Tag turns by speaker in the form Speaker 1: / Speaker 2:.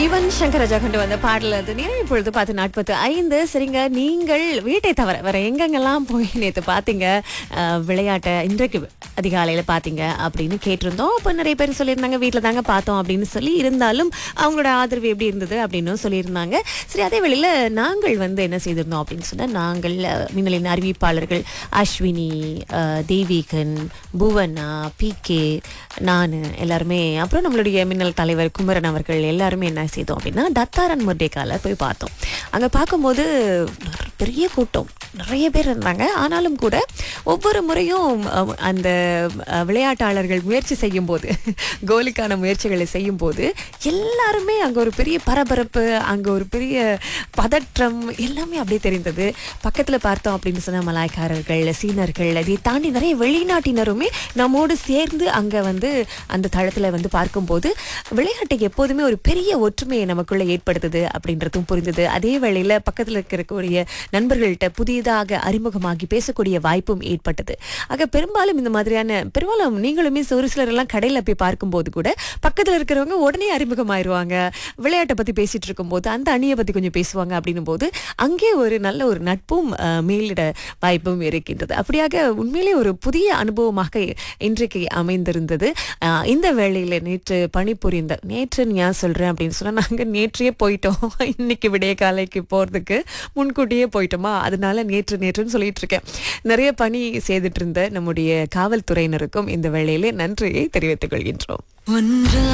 Speaker 1: யுவன் சங்கர் ராஜா கொண்டு வந்த பாடல் அது நேரம் இப்பொழுது பார்த்து நாற்பத்து ஐந்து சரிங்க நீங்கள் வீட்டை தவிர வேற எங்கெங்கெல்லாம் போய் நேற்று பார்த்தீங்க அஹ், விளையாட்டை இன்றைக்கு அதிகாலையில் பார்த்தீங்க அப்படின்னு கேட்டிருந்தோம் அப்போ நிறைய பேர் சொல்லியிருந்தாங்க வீட்டில் தாங்க பார்த்தோம் அப்படின்னு சொல்லி இருந்தாலும் அவங்களோட ஆதரவு எப்படி இருந்தது அப்படின்னு சொல்லியிருந்தாங்க சரி அதே வேளையில் நாங்கள் வந்து என்ன செய்திருந்தோம் அப்படின்னு சொன்னால் நாங்கள் அஹ், மின்னலின் அறிவிப்பாளர்கள் அஸ்வினி அஹ், தேவிகன் புவனா பி கே நான் எல்லாருமே அப்புறம் நம்மளுடைய மின்னல் தலைவர் குமரன் அவர்கள் எல்லாருமே என்ன செய்தோம் அப்படின்னா தத்தாரன் முர்டேக்கால போய் பார்த்தோம் அங்கே பார்க்கும்போது நிறைய பெரிய கூட்டம் நிறைய பேர் இருந்தாங்க ஆனாலும் கூட ஒவ்வொரு முறையும் அஹ், அந்த அஹ், விளையாட்டாளர்கள் முயற்சி செய்யும் போது கோலுக்கான முயற்சிகளை செய்யும் போது எல்லாருமே அங்கே ஒரு பெரிய பரபரப்பு அங்கே ஒரு பெரிய பதற்றம் எல்லாமே அப்படியே தெரிந்தது பக்கத்தில் பார்த்தோம் அப்படின்னு சொன்ன மலாய்க்காரர்கள் சீனர்கள் அதை தாண்டி நிறைய வெளிநாட்டினருமே நம்மோடு சேர்ந்து அங்கே வந்து அந்த தளத்தில் வந்து பார்க்கும்போது விளையாட்டு எப்போதுமே ஒரு பெரிய ஒற்றுமையை நமக்குள்ள ஏற்படுத்துது அப்படின்றதும் புரிந்தது அதே வேளையில் பக்கத்தில் இருக்கக்கூடிய நண்பர்கள்ட்ட புதியதாக அறிமுகமாகி பேசக்கூடிய வாய்ப்பும் ஏற்பட்டது ஆக பெரும்பாலும் இந்த மாதிரியான பெரும்பாலும் நீங்களுமே ஒரு சிலர் எல்லாம் கடையில் போய் பார்க்கும்போது கூட பக்கத்தில் இருக்கிறவங்க உடனே அறிமுகமாயிருவாங்க விளையாட்டை பற்றி பேசிட்டு இருக்கும்போது அந்த அணியை பற்றி கொஞ்சம் பேசுவாங்க அப்படின்னும் போது அங்கே ஒரு நல்ல ஒரு நட்பும் அஹ், மேலிட வாய்ப்பும் இருக்கின்றது அப்படியாக உண்மையிலே ஒரு புதிய அனுபவமாக இன்றைக்கு அமைந்திருந்தது அஹ், இந்த வேளையில் நேற்று பணிபுரிந்த நேற்று நான் சொல்கிறேன் அப்படின்னு சொன்னால் நாங்கள் நேற்றையே போயிட்டோம் இன்னைக்கு விடிய காலைக்கு போகிறதுக்கு முன்கூட்டியே போயிட்டோமா அதனால நேற்று நேற்றுன்னு சொல்லிட்டு இருக்கேன் நிறைய பணி செய்துட்டு இருந்த நம்முடைய காவல்துறையினருக்கும் இந்த வேளையிலே நன்றியை தெரிவித்துக் கொள்கின்றோம்
Speaker 2: ஒன்றா